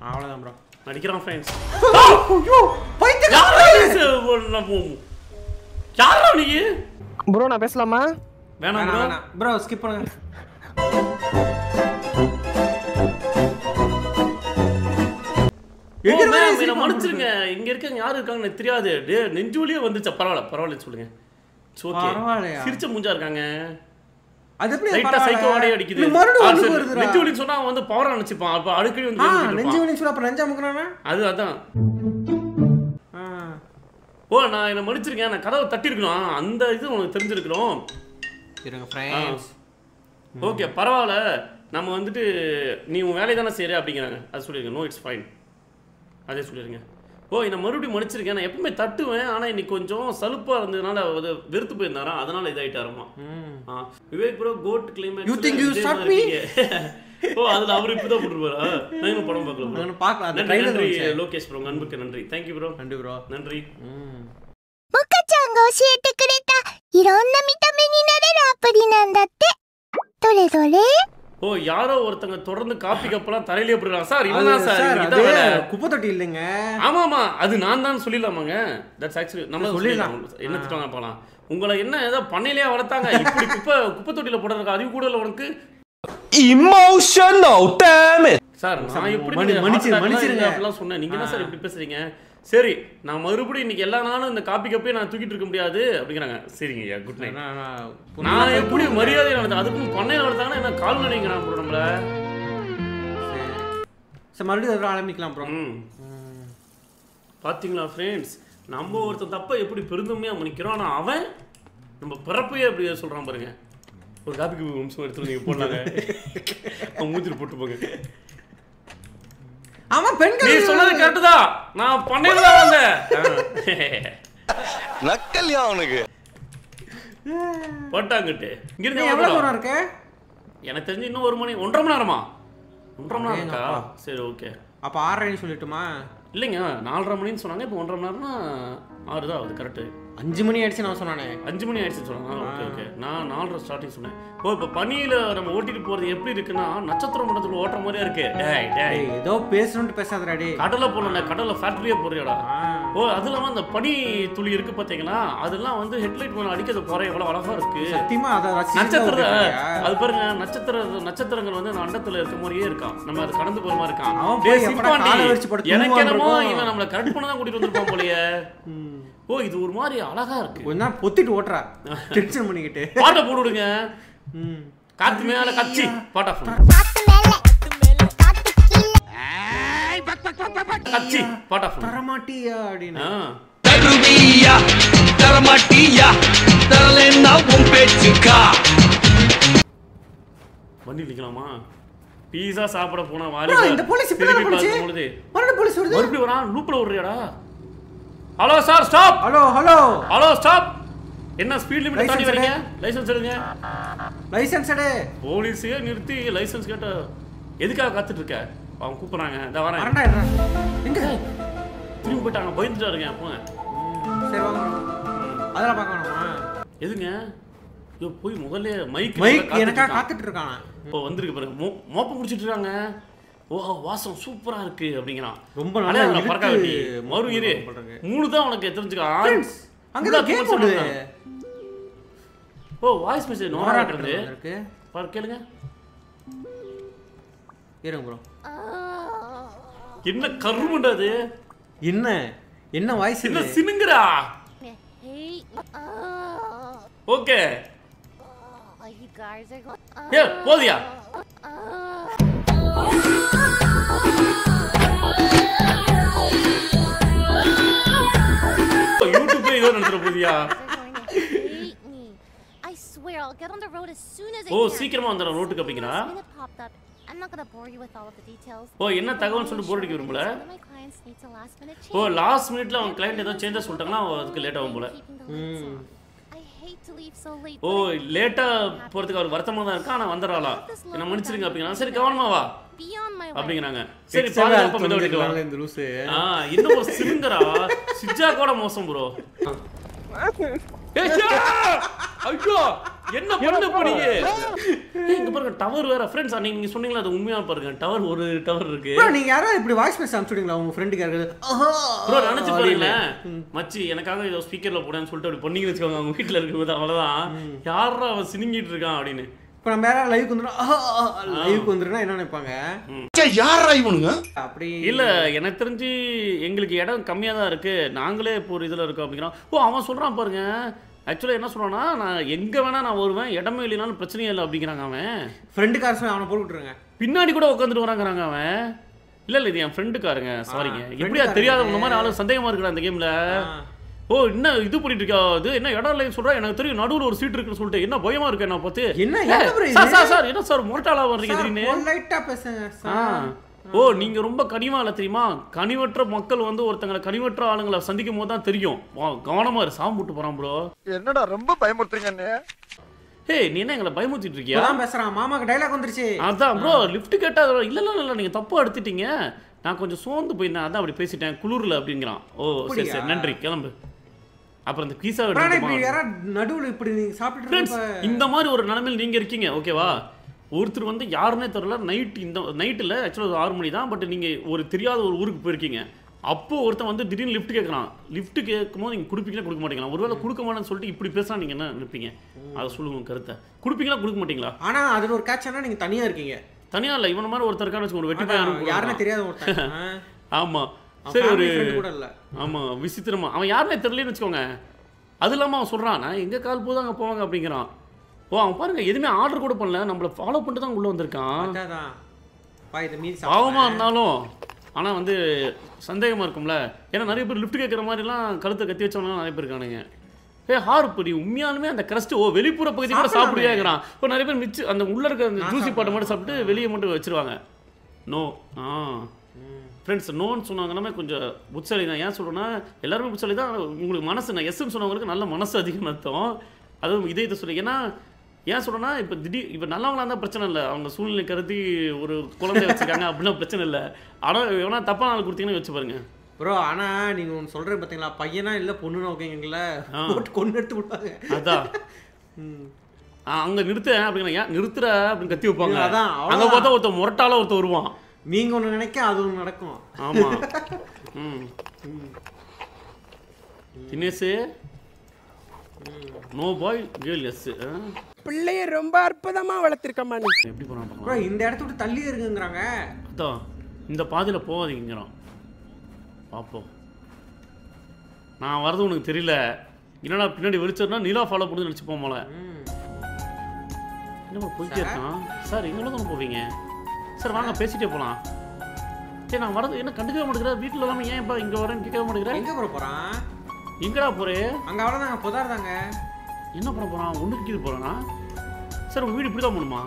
அவ்வளவுதான் ப்ரோ நடிக்கிறான் ஃப்ரெண்ட்ஸ் ஐயோ யாரா நீ ப்ரோ நான் பேசலாமா வேணாம் வேணாம் bro. வேணாம் ப்ரோ ஸ்கிப் பண்ணுங்க ஓ, எங்க ma'am, வேலை என்னை மன்னிச்சிருங்க இங்க இருக்கவங்க யாரு இருக்காங்கன்னு எனக்கு தெரியாது டே நெஞ்சு வலியே வந்துச்சு பரவாயில்ல பரவாயில்ல சொல்லுங்க It's okay. பரவாயில்லையா? சிரிச்ச மூஞ்சா இருக்காங்க அது எப்படி லைட்டா பரவாயில்ல? சைக்கோ வாடை அடிக்குது இது மறுபடியும் ஆ, ஒண்ணுக்கு சரி, வருதுடா. நெஞ்சு வலின்னு சொன்னா அவன் வந்து பவர் நினைச்சுப்பான் அப்ப அடிக்கடி வந்து ஆ கேட்டுட்டு நெஞ்சு இருப்பான். வலி சொல்ல அப்ப நெஞ்சா முக்கறானா அது அதான் ஆ ஓ நான் என்ன மன்னிச்சிருக்கேன் நான் கதவை தட்டி இருக்கணும் அந்த இது உனக்கு தெரிஞ்சிருக்கணும் இருங்க ஃப்ரெண்ட்ஸ் ஓகே பரவாயில்ல நம்ம வந்துட்டு நீ உன் வேலையை தானே செய்யற அப்படிங்கிறாங்க அது சொல்லிருங்க நோ இட்ஸ் ஃபைன் அதே சொல்லிருங்க ஓ என்னை மறுபடியும் மன்னிச்சிருக்கேன் நான் எப்பவுமே தட்டுவேன் ஆனால் இன்னைக்கு கொஞ்சம் சலுப்பாக இருந்ததுனால அது வெறுத்து போயிருந்தாராம் அதனால இதாயிட்டாருமா ஆ Vivek bro code climax You think you start me? ஓ அதில் அவர் இப்போ தான் போட்டுருப்பாரா நான் இன்னும் படம் பார்க்கல bro. நான் பார்க்கல அந்த நன்றி ட்ரைலர் நன்றி வந்துச்சு லோகேஷ் ப்ரோ அன்புக்கு நன்றி தேங்க்யூ ப்ரோ நன்றி ப்ரோ நன்றி ம் モカちゃんが教えてくれたいろんな見た目になれるアプリなんだって。どれどれ ஓ யாரோ ஒருத்தங்க தொடர்ந்து காப்பி கப்பெல்லாம் தரையிலே போடுறாங்க சார் அது இவன் தான் சார் சார் இவனுக்கு அது இதான் வேலை. குப்பை தொட்டி இல்லைங்க ஆமா ஆமா அது நான் தான் சொல்லிடலாமாங்க தட்ஸ் ஆக்சுவலி நம்ம சொல்லிடலாம். சொல்லிடலாம் என்ன திட்டுவாங்க போலாம் உங்களை என்ன ஏதோ பண்ணையிலே வளர்த்தாங்க இப்படி குப்பை குப்பை தொட்டியில போடுறதுக்கு அறிவு கூட இல்லை உனக்கு Emotional, damn it! சார் நான் எப்படி மன்னி- நீங்க மன்னிச்சிரு- heart attack மன்னிச்சிருங்க. எல்லாம் அப்படிலாம் சொன்னேன் நீங்க என்ன சார் இப்படி பேசுறீங்க சரி நான் மறுபடியும் இன்னைக்கு எல்லா நாளும் இந்த காப்பி கப்பே நான் தூக்கிட்டு இருக்க முடியாது அப்படிங்கிறாங்க சரிங்க ஐயா குட் நைட் நான் நான் நான் எப்படி மரியாதை நடந்தேன் அதுக்கும் பண்ணையில வளர்த்தாங்கன்னா என்ன கால் நினைக்கிறான் ப்ரோ நம்மள சரி. சரி மறுபடியும் ஒரு ஆரம்பிக்கலாம் ப்ரோ ம் பாத்தீங்களா ஃப்ரெண்ட்ஸ் நம்ம ஒருத்தன் தப்பை எப்படி பெருந்தமையாக மன்னிக்கிறோம் ஆனால் அவன் நம்ம பிறப்பையே அப்படி சொல்கிறான் பாருங்க ஒரு காப்பிக்கு வம்சம் எடுத்து நீங்கள் போடலாங்க அவன் மூஞ்சில் போட்டு போங்க ஆமா பெண்கள் நீ சொன்னது கரெக்டு தான் நான் பண்ணையில தான் வந்தேன் நக்கல்யா அவனுக்கு போட்டாங்கட்டு இங்க நீ எவ்வளவு இருக்க தூரம் இருக்கு எனக்கு தெரிஞ்சு இன்னும் ஒரு மணி ஒன்றரை மணி நேரமா ஒன்றரை மணி நேரம் இருக்கா அடேங்கப்பா. சரி ஓகே அப்ப ஆறரைன்னு சொல்லிட்டுமா இல்லைங்க நாலரை மணின்னு சொன்னாங்க இப்போ ஒன்றரை மணி நேரம்னா ஆறு தான் ஆகுது கரெக்டு அஞ்சு மணி ஆயிடுச்சு நான் சொன்னானே அஞ்சு மணி ஆயிடுச்சு சொன்னாங்க ஓகே ஓகே நான் நாலரை ஸ்டார்டிங் சொன்னேன் ஓ இப்போ பனியில் நம்ம ஓட்டிட்டு போகிறது எப்படி இருக்குன்னா நட்சத்திர மண்டலத்தில் ஓட்டுற மாதிரியா இருக்கு டேய் டேய் ஏய், ஏதோ பேசணும்னு பேசாதடா டேய் கடலை போடல கடலை ஃபேக்ட்ரியே போறியாடா ஆ. ஓ அது இல்லாமல் அந்த பனி துளி இருக்கு பார்த்தீங்களா அதெல்லாம் வந்து ஹெட்லைட் மேலே அடிக்கிறது போகிற எவ்வளோ அழகா இருக்கு சத்தியமா அதை ரசிச்சு நட்சத்திர தான் ஓட்டிட்டு அது பாருங்க நட்சத்திர நட்சத்திரங்கள் வந்து அந்த அண்டத்துல இருக்க மாதிரியே இருக்கான் நம்ம அது கடந்து போற மாதிரி இருக்கான் அவன் டேய் போய் எப்படா சிம்பாண்டி, காலை விரிச்சு போட்டு எனக்கு தூங்குவான்னு என்னமோ இருக்கும். இவன் நம்மள கரெக்ட் பண்ண தான் கூட்டிட்டு வந்திருப்பான் போலயே ம். ஓ இது ஒரு மாதிரி அழகா இருக்கு கொஞ்ச நேரம் பொத்திட்டு ஓட்டுறா டென்ஷன் பண்ணிக்கிட்டு பாட்டை போட்டு விடுங்க ம். காத்து மேல கச்சி பாட்டா phone. パッとメレパッとキレ கச்சி பாட்டா phone. தரமாட்டியா அப்படின்னு ஆ தருவியா தரமாட்டியா தரலன்னா உன் பேச்சுக்கா வண்டி நிக்கலாமா பீஸா சாப்பிட போன வாலி bro, இந்த police இப்படி தானே போனுச்சு? பொழுது மறுபடியும் போலீஸ் வருது மறுபடியும் வரான் லூப்ல விடுறியாடா hello sir stop hello hello hello stop என்ன ஸ்பீட் லிமிட் தாண்டி License வரீங்க லைசென்ஸ் எடுங்க லைசன்ஸ் எடு போலீஸையே நிறுத்தி லைசென்ஸ் கேட்ட எதுக்காக காத்துட்டு இருக்க அவங்க கூப்பிடுறாங்க இந்த வரேன் அரண்டா எடுறா எங்க திரும்பி போயிட்டாங்க பயந்துட்டாருங்க போங்க சரி வாங்க அதெல்லாம் பார்க்க வேணாமா எதுங்க ஐயோ போய் முதல்ல மைக் மைக் எனக்கா காத்துட்டு இருக்கானா இப்போ வந்திருக்கு பாருங்க மோ மோப்பம் முடிச்சிட்டு இருக்காங்க ஓ வாசம் சூப்பரா இருக்கு அப்படிங்கிறான் ரொம்ப நல்லா அடே, அவனை இழுத்து பறக்க வெட்டி மறு இரு பண்றாங்க. மூணு தான் உனக்கு தெரிஞ்சுக்க அங்க தான் கேம் போடுது ஓ வாய்ஸ் மெசேஜ் நோரா காட்டுறது இருக்கு பாரு கேளுங்க இருங்க ப்ரோ என்ன கருமுண்டா அது என்ன என்ன வாய்ஸ் என்ன இது சினுங்குறா hate okay Oh, you guys are going. ஏ போதியா யூடியூப்ல இதோ நடத்துற போதியா They're going to hate me. I swear, I'll get on the road as soon as I O can. சீக்கிரமா வந்துடுற ரோட்டுக்கு அப்படிங்கிறா Last minute popped up. I'm not gonna bore you with all of the details. ஓ என்ன தகவல் சொல்லிட்டு போர் அடிக்க விரும்பல Some of my clients need to last minute change. ஓ last மினிட்ல அவங்க கிளைண்ட் ஏதோ சேஞ்சஸ் சொல்லிட்டாங்கன்னா அதுக்கு லேட் ஆகும் போல Keeping the lights on. I hate to leave so late. O but I லேட்டா போறதுக்கு அவர் வருத்தமா தான் இருக்கா ஆனா வந்துடுறாளா என்ன மன்னிச்சிருங்க அப்படிங்கிறாங்க சரி கவனமா வா be on my way. அப்படிங்கிறாங்க சரி Extra பாதுகாப்பா வேலை மெதுவா எடுக்கலாம் இந்த லூசு ஆ இன்னும் ஒரு சிலிண்டரா சிஜா கூட மோசம் ப்ரோ ஐயோ என்ன பண்ண போறீங்க ஏய், இங்க பாருங்க டவர் வேற ஃப்ரெண்ட்ஸ் அன்னைக்கு நீங்க சொன்னீங்களா அது உண்மையா பாருங்க டவர் ஒரு டவர் இருக்கு ப்ரோ நீங்க யாராவது இப்படி வாய்ஸ் மெசேஜ் அனுப்பிச்சுடுங்களா உங்க ஃப்ரெண்டுக்கு யாராவது ஆஹா, ப்ரோ நினைச்சு அப்படின்னு. பாருங்களேன் மச்சி எனக்காக ஏதோ ஸ்பீக்கர்ல போடேன்னு சொல்லிட்டு அப்படி பண்ணீங்கன்னு வச்சுக்கோங்க அவங்க வீட்டுல இருக்கும்போது அவ்வளவுதான் யாரா அவன் சினிங்கிட்டு இருக்கான் அப்படின்னு இப்ப நம்ம யாராவது லைவுக்கு வந்துடும் லைவுக்கு வந்துருன்னா என்ன நினைப்பாங்க யாரா இவனுங்க அப்படி இல்ல எனக்கு தெரிஞ்சு எங்களுக்கு இடம் கம்மியா தான் இருக்கு நாங்களே இப்போ ஒரு இதுல இருக்கோம் அப்படிங்கிறான் ஓ அவன் சொல்றான் பாருங்க ஆக்சுவலாக என்ன சொல்றான்னா நான் எங்க வேணா நான் வருவேன் இடமே இல்லைனாலும் பிரச்சனையே இல்லை அப்படிங்கிறாங்க அவன் ஃப்ரெண்டு காசு அவனை போட்டு விட்டுருங்க பின்னாடி கூட உட்காந்துட்டு வராங்கிறாங்க அவன் இல்ல இல்ல இது என் ஃப்ரெண்டுக்காரங்க சாரிங்க friend எப்படியா காரங்க. தெரியாத இந்த மாதிரி ஆளு சந்தேகமா இருக்குடா இந்த கேம்ல ஓ என்ன இது பண்ணிட்டு இருக்கா இது என்ன இடம் இல்லைன்னு சொல்றா எனக்கு தெரியும் நடுவுல ஒரு சீட் இருக்குன்னு சொல்லிட்டு என்ன பயமா இருக்கு என்ன பார்த்து என்ன என்ன bro இது? சார் சார் சார் என்ன சார் முரட்டாளா வர்றீங்க திடீர்னு லைட்டா பேசுங்க ஆ. சார் ஓ நீங்க ரொம்ப கனிவா இல்ல தெரியுமா கனிவற்ற மக்கள் வந்து ஒருத்தங்களை கனிவற்ற ஆளுங்களை சந்திக்கும் போது தான் தெரியும் வா, கவனமா இரு சாமி போட்டு போறான் ப்ரோ என்னடா ரொம்ப பயமுறுத்துறீங்க ஹே நீ என்ன எங்களை பயமுறுத்திட்டு இருக்கியா இப்பதான் பேசுறான் மாமாக்கு டைலாக் வந்துருச்சு அதான் ப்ரோ லிஃப்ட் கேட்டா இல்ல இல்ல இல்ல நீங்க தப்பா எடுத்துட்டீங்க நான் கொஞ்சம் சோர்ந்து போயிருந்தேன் அதான் அப்படி பேசிட்டேன் குளிர்ல அப்படிங்கிறான் ஓ சரி சரி அப்படியா? நன்றி கிளம்பு அப்புறம் இந்த பீஸா ஆனா இப்படி எடுத்து யாராவது நடுவுல இப்படி நீங்க சாப்பிட்டு ஃப்ரெண்ட்ஸ் இருக்கப்ப இந்த மாதிரி ஒரு நிலைமையில் நீங்க இருக்கீங்க ஓகேவா ஒருத்தர் வந்து யாருன்னே தெரியல நைட் இந்த நைட்டில் ஆக்சுவலாக ஒரு ஆறு மணி தான் பட் நீங்கள் ஒரு தெரியாத ஒரு ஊருக்கு போயிருக்கீங்க அப்போ ஒருத்தன் வந்து திடீர்னு லிஃப்ட் கேட்குறான் லிஃப்ட் கேட்கும்போது நீங்கள் கொடுப்பீங்களா கொடுக்க மாட்டீங்களா ஒருவேளை கொடுக்க மாட்டேன்னு சொல்லிட்டு இப்படி பேசினா நீங்கள் என்ன நினைப்பீங்க அதை சொல்லுங்க உங்க கருத்தை கொடுப்பீங்களா கொடுக்க மாட்டீங்களா ஆனா அதுல ஒரு கேட்ச்னா நீங்க தனியா இருக்கீங்க தனியா இல்லை இவன மாதிரி ஒருத்தர் இருக்கான்னு வச்சுக்கோங்க, ஒரு வெட்டி அதான், பையன் யாருன்னே தெரியாத ஒருத்தன் ஆ. ஆமாம் அவன் சரி ஒரு family friend கூட இல்ல ஆமாம் விசித்திரமா அவன் யாருனே தெரியலன்னு வச்சுக்கோங்க அது இல்லாமல் அவன் சொல்கிறான் நான் எங்கே கால் போதும் அங்கே போவாங்க அப்படிங்கிறான் ஓ அவன் பாருங்க எதுவுமே ஆர்டர் கூட பண்ணல நம்மளை ஃபாலோ பண்ணிட்டு தான் உள்ளே வந்திருக்கான் அதான் பா இதை மீறி பாவமாக சாப்பிடுறேன். இருந்தாலும் ஆனால் வந்து சந்தேகமாக இருக்கும்ல ஏன்னா நிறைய பேர் லிஃப்ட் கேட்குற மாதிரிலாம் கழுத்தை கத்தி வச்சவங்க நிறைய பேர் இருக்கானுங்க ஏ ஹார்படி உண்மையாலுமே அந்த crust ஓ வெளிப்புற பகுதி கூட சாப்பிடலாமே. சாப்பிடுவேங்கிறான் இப்போ நிறைய பேர் மிச்சு அந்த உள்ள இருக்க அந்த நான் ஜூசி பாட்டை சாப்பிடுவேன். மட்டும் சாப்பிட்டு வெளியே மட்டும் வச்சிருவாங்க நோ ஆ ஃப்ரெண்ட்ஸ் நோன்னு சொன்னாங்கன்னா கொஞ்சம் புட்சாலி தான் ஏன் சொல்கிறேன்னா எல்லாருமே புட்சாலி தான் உங்களுக்கு மனசு நான் எஸ்ன்னு சொன்னவங்களுக்கு நல்ல மனசு அதிகம் அர்த்தம் அதுவும் இதயத்தை சொல்லி ஏன்னா ஏன் சொல்கிறேன்னா இப்போ திடீர் இப்போ நல்லவங்களா இருந்தால் பிரச்சனை இல்லை அவங்க சூழ்நிலை கருதி ஒரு குழந்தை வச்சுருக்காங்க அப்படின்னா பிரச்சனை இல்லை ஆனால் எவனா தப்பான ஆள் கொடுத்தீங்கன்னு வச்சு பாருங்க ப்ரோ ஆனா நீங்க ஒன்று சொல்றது பாத்தீங்களா பையனா இல்ல பொண்ணுனா ஓகேங்கள ஆ. போட்டு கொண்டு எடுத்து விடுவாங்க அதான் ம். ஆ, அங்க நிறுத்த அப்படின்னா ஏன் நிறுத்துற அப்படின்னு கத்தி வைப்பாங்க இல்ல, அதான், அங்க அவ்வளவுதான். பார்த்தா ஒருத்தன் முரட்டால ஒருத்தன் வருவான் நீங்க ஒண்ணு நினைக்க அது ஒண்ணு நடக்கும் ஆமா ம் Dinesh no boy girl yes பிள்ளைய ரொம்ப அற்புதமா வளர்த்திருக்கம்மா நீ எப்படி போறான் ப்ரோ பார்க்கலாம் இந்த இடத்த விட்டு தள்ளி இருக்குங்கிறாங்க அதான் இந்த பாதையில போகாதீங்கிறான் பார்ப்போம் நான் வரது உனக்கு தெரியல என்னடா பின்னாடி வெளிச்சம்னா நிலா ஃபாலோ பண்ணி நினச்சி போமோல ம். என்ன போயிட்டே இருக்கான் சார் எங்கே தானே போவீங்க சார் வாங்க பேசிட்டே போகலாம் சரி நான் வரது என்ன கண்டுக்கவே மாட்டேங்கிற வீட்டில் இல்லாமல் ஏன் இப்போ இங்கே வரேன்னு கேட்கவே மாட்டேங்கிற எங்க ப்ரோ போறான் எங்கடா போறே அங்க அவ்வளவுதாங்க புதார் தாங்க என்ன பண்ண போகிறான் ஒன்றுக்கு கீழே போகிறானா சார் உங்கள் வீடு இப்படி தான் போகணுமா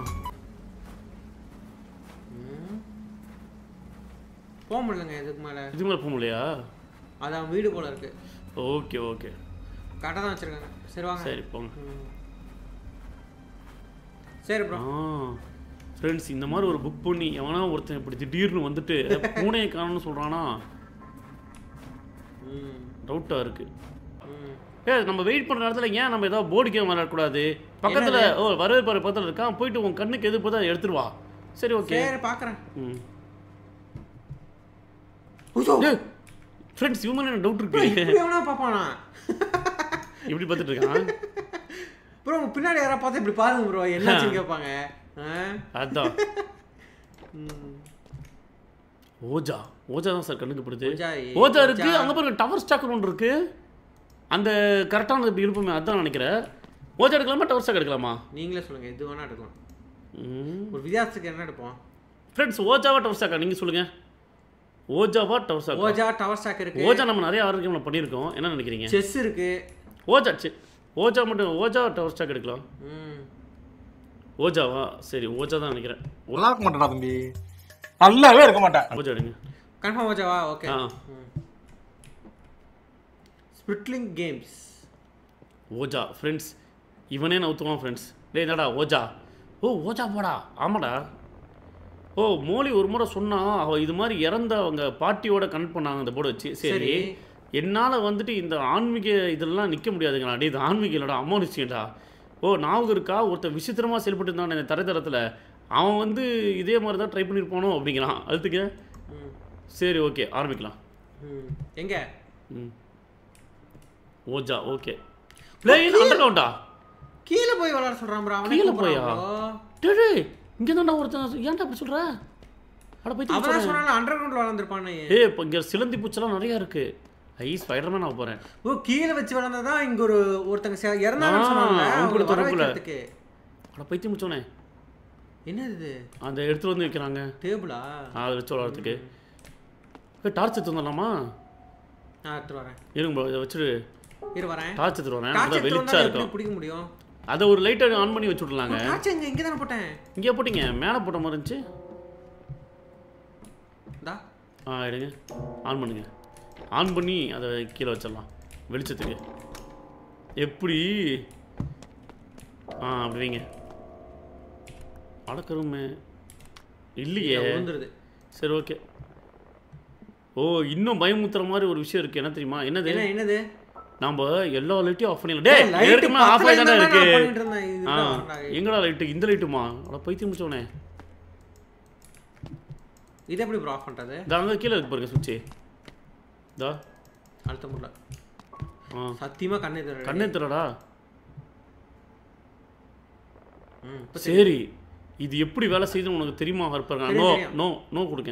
போக முடியலங்க இதுக்கு மேல இதுக்கு மேலே போக முடியலையா அது அவன் வீடு போல இருக்கு ஓகே ஓகே கரெக்டாக தான் வச்சிருக்காங்க சரி வாங்க சரி போங்க ம். சரி ப்ரோ ஆ ஃப்ரெண்ட்ஸ் இந்த மாதிரி ஒரு புக் பண்ணி எவனா ஒருத்தன் இப்படி திடீர்னு வந்துட்டு பூனையை காணும்னு சொல்கிறானா ம் டவுட்டாக இருக்குது ம் ஏ நம்ம வெயிட் பண்ணுற நேரத்தில் ஏன் நம்ம ஏதாவது போர்டு கேம் விளையாடக்கூடாது பக்கத்தில் ஓ வரவேற்பாரு பக்கத்தில் இருக்கான் போயிட்டு உன் கண்ணுக்கு எது பார்த்தா எடுத்துருவா சரி ஓகே சரி பார்க்குறேன் ம் ஃப்ரெண்ட்ஸ் இவங்க என்ன டவுட் இருக்கு இப்படி எவனா பார்ப்பானா இப்படி பார்த்துட்டு இருக்கான் ப்ரோ பின்னாடி யாரா பார்த்தா இப்படி பாருங்க ப்ரோ என்னாச்சுன்னு கேட்பாங்க ஆ? அதான் ம். ஓஜா ஓஜா தான் சார் கண்ணுக்கு படுது ஓஜா, ஓஜா இருக்கு ஓஜா. அங்க பாருங்க டவர் ஸ்டாக் ஒன்று இருக்கு அந்த கரெக்டானது இப்படி இருப்போமே அதான் நினைக்கிறேன் ஓஜா எடுக்கலாமா டவர் ஸ்டாக் எடுக்கலாமா நீங்களே சொல்லுங்க எது வேணா எடுக்கலாம் ம் ஒரு வித்தியாசத்துக்கு என்ன எடுப்போம் ஃப்ரெண்ட்ஸ் ஓஜாவா டவர் ஸ்டாக்கா நீங்கள் சொல்லுங்க ஓஜாவா tower stack Ouija tower stack இருக்கு ஓஜா நம்ம நிறைய ஆரோக்கியம் பண்ணியிருக்கோம் என்ன நினைக்கிறீங்க செஸ் இருக்கு ஓஜா சி ஓஜா மட்டும் ஓஜா டவர் ஸ்டாக் எடுக்கலாம் ம் ஓஜாவா சரி ஓஜா தான் நினைக்கிறேன் நல்லா இருக்க மாட்டேடா தம்பி நல்லாவே இருக்க மாட்டேன் ஓஜா எடுங்க கன்ஃபார்ம் ஓஜாவா ஓகே ஆ ஸ்பிட்லிங் கேம்ஸ் ஓஜா ஃப்ரெண்ட்ஸ் இவனே நவுத்துவான் ஃப்ரெண்ட்ஸ் டேய் என்னடா ஓஜா ஓ ஓஜா போடா ஆமாடா ஓ மோலி ஒரு முறை சொன்னா அவ இது மாதிரி இறந்த அவங்க பாட்டியோட கனெக்ட் பண்ணாங்க அந்த போர்டு வச்சு சரி சரி. என்னால் வந்துட்டு இந்த ஆன்மீக இதெல்லாம் நிற்க முடியாதுங்கடா டேய் இது ஆன்மீக இல்லைடா அமானுஷ்யம்டா ஓ ஞாபகம் இருக்கா ஒருத்தன் விசித்திரமாக செயல்பட்டு இருந்தான் இந்த தரைத்தரத்தில் அவன் வந்து இதே மாதிரி தான் ட்ரை பண்ணியிருப்பானோ அப்படிங்கிறான் அதுக்கு ம். சரி ஓகே ஆரம்பிக்கலாம் ம். எங்க ம் ஓஜா ஓகே பிளேயின் அண்டர் கவுண்டா கீழே போய் விளையாட சொல்றான் bro அவனே கீழே கூப்பிடுறான் போயா? bro. டேய் இங்கே தான்டா ஒருத்தன் ஏன்டா அப்படி சொல்கிற அட போய் அவன் தான் சொன்னால அண்டர் கிரவுண்ட் விளாண்டுருப்பானே ஏய் இப்போ இங்கே சிலந்தி பூச்செல்லாம் நிறையா இருக்கு ஐ ஸ்பைடர்மேன் ஆக போகிறேன் ஓ கீழே வச்சு விளாண்டதான் இங்க ஒரு ஒருத்தங்க சே- இறந்தாங்கன்னு ஆ, சொன்னாங்க அவங்க அவங்கள கொடுத்த வர ரூம்ல. வைக்கிறதுக்கு அட பைத்தியம் முடிச்சோனே என்னது இது அந்த எடுத்துகிட்டு வந்து வைக்கிறாங்க டேபிளா அதை வச்சு விளாட்றதுக்கு டார்ச் எடுத்து வந்துடலாமா நான் எடுத்துட்டு வரேன் இருங்க bro, இதை வச்சுட்டு இரு வரேன் டார்ச் எடுத்துட்டு வரேன் டார்ச் அதான் எடுத்து வெளிச்சா வந்தா இருக்கும் எப்படி பிடிக்க முடியும் அதை ஒரு லைட்டை ஆன் பண்ணி வச்சு விட்லாங்க டார்ச் எங்க இங்க தானே போட்டேன் இங்கே போட்டீங்க மேலே போட்ட மாதிரி இருந்துச்சு இந்தா ஆ எடுங்க ஆன் பண்ணுங்க ஆன் பண்ணி அதை கீழே வச்சிடலாம் வெளிச்சத்துக்கு எப்படி ஆ அப்படி வைங்க அடக்கருமே இல்லையே விழுந்துருது சரி ஓகே ஓ இன்னும் பயமுத்துற மாதிரி ஒரு விஷயம் இருக்கு என்ன தெரியுமா என்னது என்ன என்னது நம்ம எல்லா லைட்டையும் ஆஃப் பண்ணிடலாம் டேய் light ஏற்கனவே ஆஃப் ஆகி பத்தல தானே இருந்தா இருக்கு நான் பண்ணிட்டு இருந்தேன். ஆ இதுதான் வரண்டா. எங்கடா லைட்டு இந்த லைட்டுமா அட பைத்தியம் முடிச்சவனே இது எப்படி ப்ரோ ஆஃப் பண்றது இதா அங்கே கீழே இருக்கு பாருங்க சுவிட்சு இதா அழுத்த முடியல ஆ சத்தியமா கண்ணே தெரியல கண்ணே திறடா ம், இப்ப சரி இது எப்படி வேலை செய்யுதுன்னு உனக்கு தெரியுமா ஹர்பர் தெரியும், நோ தெரியும். நோ நோ கொடுங்க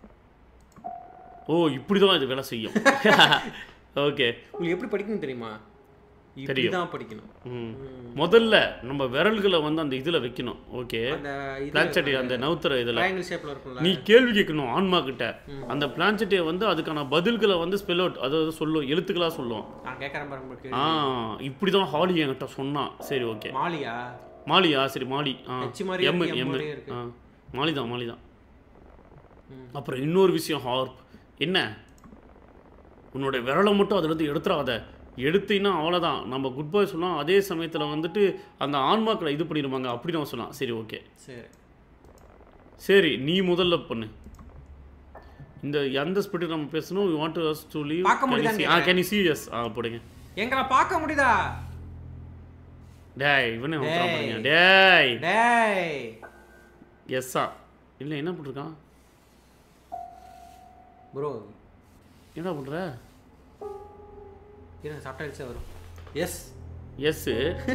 ஓ இப்படி தான் இது வேலை செய்யும் ஓகே உங்களுக்கு எப்படி படிக்கணும் தெரியுமா இப்படி தெரியும். தான் படிக்கணும் ம் முதல்ல நம்ம விரல்களை வந்து அந்த இதில் வைக்கணும் ஓகே அந்த இது பிளான்செட்டி அந்த நவுத்துற இதில் ட்ரையாங்கிள் ஷேப்ல இருக்கும்ல நீ கேள்வி கேட்கணும் ஆன்மா கிட்ட அந்த பிளான்செட்டியை வந்து அதுக்கான பதில்களை வந்து ஸ்பெல் அவுட் அதாவது சொல்லும் எழுத்துக்களாக சொல்லும் நான் கேட்கறேன் பாருங்க உங்களுக்கு ஆ இப்படி தான் ஹாலி என்கிட்ட சொன்னான் சரி ஓகே மாலியா மாலியா சரி மாலி ஆ H மாதிரியே எம் இருக்கு, M எம் மாதிரியே இருக்கு. ஆ மாலி தான் மாலி தான் அப்புறம் இன்னொரு விஷயம் ஹார்ப் என்ன உன்னோட விரலை மட்டும் அதுலேருந்து எடுத்துடாத எடுத்தீங்கன்னா அவ்வளோதான் நம்ம குட் பாய் சொல்லலாம் அதே சமயத்தில் வந்துட்டு அந்த ஆன்மாக்களை இது பண்ணிடுவாங்க அப்படி நம்ம சொல்லலாம் சரி ஓகே சரி சரி நீ முதல்ல பண்ணு இந்த எந்த ஸ்பிரிட் நம்ம பேசணும் you want to us to leave பார்க்க முடியுதான்னு ஆ கேக்குறேன். கேன் யூ see yes ஆ போடுங்க எங்களை பார்க்க முடியுதா டேய் இவனே ஊத்துறான் டேய். பாருங்க டேய் டேய் எஸ்ஸா இல்லை என்ன பண்ணிருக்கான் ப்ரோ என்ன பண்ணுற இருங்க சப்டைல்ஸே வரும் எஸ் எஸ்ஸு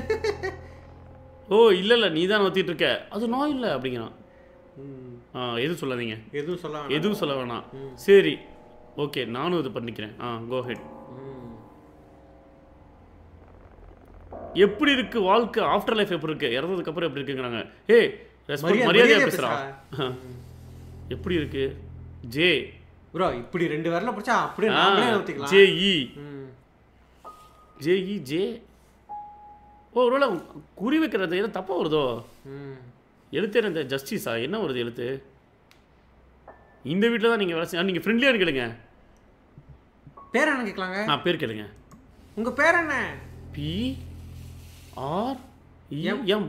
ஓ இல்லை இல்லை நீ தான் ஊற்றிட்டு இருக்க அது நான் இல்லை அப்படிங்கிறான் ஆ எதுவும் சொல்லாதீங்க எதுவும் சொல்ல வேணாம். எதுவும் சொல்ல வேணாம் சரி ஓகே நானும் இது பண்ணிக்கிறேன் ஆ கோ ஹெட் ம். எப்படி இருக்கு வாழ்க்கை ஆஃப்டர் லைஃப் எப்படி இருக்கு இறந்ததுக்கு அப்புறம் எப்படி இருக்குங்கிறாங்க ஏய் ரெஸ்பான்ஸ் மரியாதை- மரியாதையா மரியாதையா பேசுறான் எப்படி இருக்கு ஜே ப்ரோ இப்படி ரெண்டு விரல பிடிச்சா அப்படியே நாமளே ஊத்திக்கலாம் ஜே இ ம். ஜே இ ஜே ஓ ஒருவேளை குறி வைக்கிறது ஏதோ தப்பா வருதோ ம். எழுத்து என்ன இந்த ஜஸ்டிஸா என்ன வருது எழுத்து இந்த வீட்டில் தான் நீங்கள் வேலை செய்ய நீங்கள் ஃப்ரெண்ட்லியாக கேளுங்க பேர் என்ன கேட்கலாங்க நான் பேர் கேளுங்க உங்க பேர் என்ன பி ஆர் எம். எம்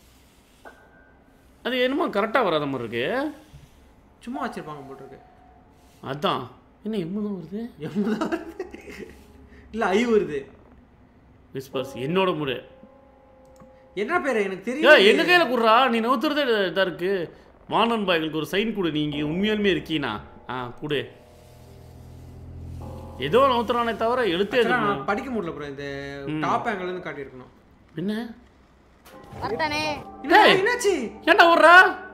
அது என்னமோ கரெக்டாக வராத மாதிரி இருக்கு சும்மா வச்சிருப்பாங்க போட்டிருக்கு அதான் என்ன எம்மு தான் வருது எம்முதான் வருது. இல்ல ஐ வருது விஸ்பர்ஸ் என்னோட முறை என்ன பேரு எனக்கு ஏ தெரியும் எங்க கையில் குடுறா நீ நவுத்துறதே இதாக இருக்கு வானன் பாய்களுக்கு ஒரு சைன் கொடு நீங்க உண்மையாலுமே இருக்கீனா ஆ கொடு ஏதோ நவுத்துறானே தவிர எழுத்தே Actually, எதுவும் நான் படிக்க முடியல ப்ரோ இந்த டாப் ஆங்கிள் இருந்து காட்டியிருக்கணும் என்ன வரட்டானே என்ன டேய். என்னாச்சு ஏன்டா ஓடுறா